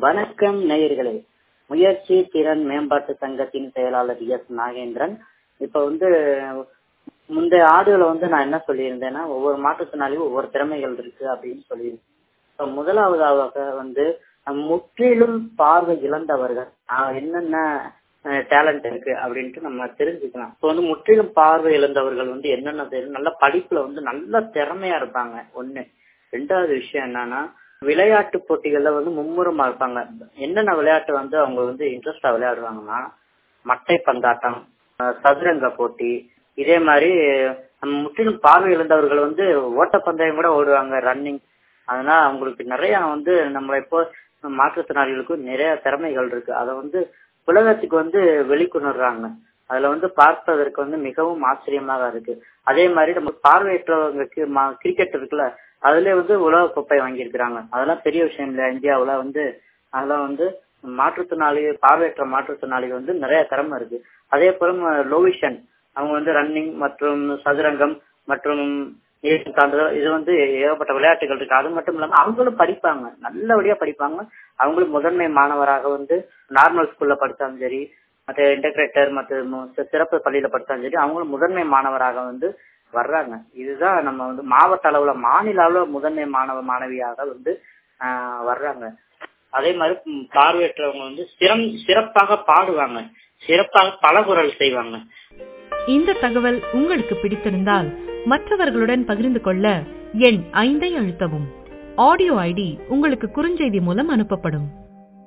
வணக்கம் நேயர்களே முயற்சி திறன் மேம்பாட்டு சங்கத்தின் செயலாளர் எஸ் நாகேந்திரன் இப்ப வந்து முந்தைய ஆடியோல வந்து நான் என்ன சொல்லியிருந்தேன்னா ஒவ்வொரு மாற்றுத்திறனாளியும் ஒவ்வொரு திறமைகள் இருக்கு அப்படின்னு சொல்லியிருந்தேன் இப்ப முதலாவதாக வந்து முற்றிலும் பார்வை இழந்தவர்கள் ஆஹ் என்னென்ன டேலண்ட் இருக்கு அப்படின்ட்டு நம்ம தெரிஞ்சுக்கலாம் இப்போ வந்து முற்றிலும் பார்வை இழந்தவர்கள் வந்து என்னென்ன தெரியும் நல்ல படிப்புல வந்து நல்ல திறமையா இருப்பாங்க ஒண்ணு ரெண்டாவது விஷயம் என்னன்னா விளையாட்டு போட்டிகள்ல வந்து மும்முரமா இருப்பாங்க என்னென்ன விளையாட்டு வந்து அவங்க வந்து இன்ட்ரெஸ்டா விளையாடுவாங்கன்னா மட்டை பந்தாட்டம் சதுரங்க போட்டி இதே மாதிரி நம்ம முற்றிலும் பார்வை இழந்தவர்கள் வந்து ஓட்டப்பந்தயம் கூட ஓடுவாங்க ரன்னிங் அதனால அவங்களுக்கு நிறைய வந்து நம்ம இப்போ மாற்றுத்திறனாளிகளுக்கு நிறைய திறமைகள் இருக்கு அதை வந்து உலகத்துக்கு வந்து வெளிக்கொணர்றாங்க அதுல வந்து பார்ப்பதற்கு வந்து மிகவும் ஆச்சரியமாக இருக்கு அதே மாதிரி நம்ம பார்வையற்றவங்களுக்கு கிரிக்கெட் இருக்குல்ல அதுல வந்து உலக கோப்பை வாங்கியிருக்கிறாங்க அதெல்லாம் பெரிய விஷயம் இல்ல இந்தியாவுல வந்து அதெல்லாம் வந்து மாற்றுத்திறனாளி பார்வையற்ற மாற்றுத்திறனாளிகள் வந்து நிறைய திறமை இருக்கு அதே போல லோவிஷன் அவங்க வந்து ரன்னிங் மற்றும் சதுரங்கம் மற்றும் தாண்டுதல் இது வந்து ஏகப்பட்ட விளையாட்டுகள் இருக்கு அது மட்டும் இல்லாம அவங்களும் படிப்பாங்க நல்லபடியா படிப்பாங்க அவங்களும் முதன்மை மாணவராக வந்து நார்மல் ஸ்கூல்ல படிச்சாலும் சரி மற்ற இன்டகிரேட்டர் மற்ற சிறப்பு பள்ளியில படிச்சாலும் சரி அவங்களும் முதன்மை மாணவராக வந்து வர்றாங்க இதுதான் நம்ம வந்து மாவட்ட அளவுல மாநில அளவுல முதன்மை மாணவ மாணவியாக வந்து வர்றாங்க அதே மாதிரி பார்வையற்றவங்க வந்து சிறம் சிறப்பாக பாடுவாங்க சிறப்பாக பலகுரல் செய்வாங்க இந்த தகவல் உங்களுக்கு பிடித்திருந்தால் மற்றவர்களுடன் பகிர்ந்து கொள்ள எண் ஐந்தை அழுத்தவும் ஆடியோ ஐடி உங்களுக்கு குறுஞ்செய்தி மூலம் அனுப்பப்படும்